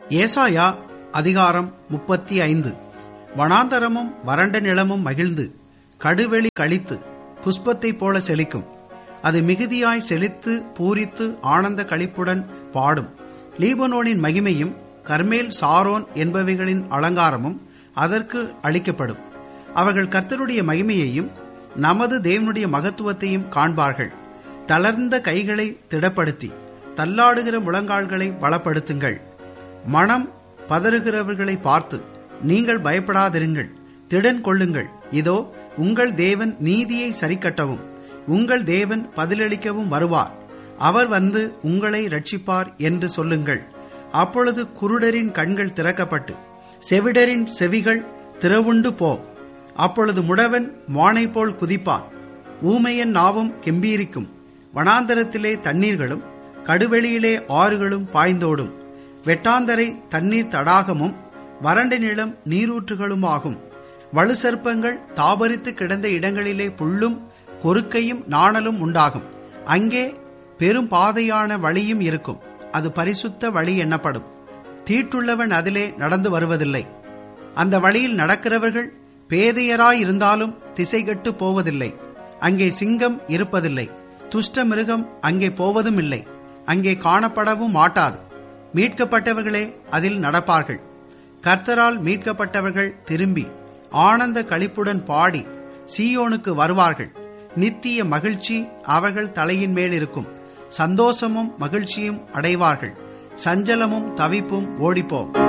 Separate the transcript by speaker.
Speaker 1: ஏசாயா அதிகாரம் முப்பத்தி ஐந்து வனாந்தரமும் வறண்ட நிலமும் மகிழ்ந்து கடுவெளி கழித்து புஷ்பத்தைப் போல செழிக்கும் அது மிகுதியாய் செழித்து பூரித்து ஆனந்த களிப்புடன் பாடும் லீபனோனின் மகிமையும் கர்மேல் சாரோன் என்பவைகளின் அலங்காரமும் அதற்கு அளிக்கப்படும் அவர்கள் கர்த்தருடைய மகிமையையும் நமது தேவனுடைய மகத்துவத்தையும் காண்பார்கள் தளர்ந்த கைகளை திடப்படுத்தி தள்ளாடுகிற முழங்கால்களை பலப்படுத்துங்கள் மனம் பதறுகிறவர்களை பார்த்து நீங்கள் பயப்படாதிருங்கள் திடன் கொள்ளுங்கள் இதோ உங்கள் தேவன் நீதியை சரிக்கட்டவும் உங்கள் தேவன் பதிலளிக்கவும் வருவார் அவர் வந்து உங்களை ரட்சிப்பார் என்று சொல்லுங்கள் அப்பொழுது குருடரின் கண்கள் திறக்கப்பட்டு செவிடரின் செவிகள் திறவுண்டு போ அப்பொழுது முடவன் மானை போல் குதிப்பான் ஊமையன் நாவும் கெம்பீரிக்கும் வனாந்தரத்திலே தண்ணீர்களும் கடுவெளியிலே ஆறுகளும் பாய்ந்தோடும் வெட்டாந்தரை தண்ணீர் தடாகமும் வறண்ட நிலம் நீரூற்றுகளுமாகும் வலுசர்ப்பங்கள் தாபரித்து கிடந்த இடங்களிலே புல்லும் கொறுக்கையும் நாணலும் உண்டாகும் அங்கே பெரும் பாதையான வழியும் இருக்கும் அது பரிசுத்த வழி எண்ணப்படும் தீட்டுள்ளவன் அதிலே நடந்து வருவதில்லை அந்த வழியில் நடக்கிறவர்கள் பேதையராயிருந்தாலும் திசைகட்டு போவதில்லை அங்கே சிங்கம் இருப்பதில்லை துஷ்ட மிருகம் அங்கே போவதும் இல்லை அங்கே காணப்படவும் மாட்டாது மீட்கப்பட்டவர்களே அதில் நடப்பார்கள் கர்த்தரால் மீட்கப்பட்டவர்கள் திரும்பி ஆனந்த களிப்புடன் பாடி சீயோனுக்கு வருவார்கள் நித்திய மகிழ்ச்சி அவர்கள் தலையின் மேல் இருக்கும் சந்தோஷமும் மகிழ்ச்சியும் அடைவார்கள் சஞ்சலமும் தவிப்பும் ஓடிப்போம்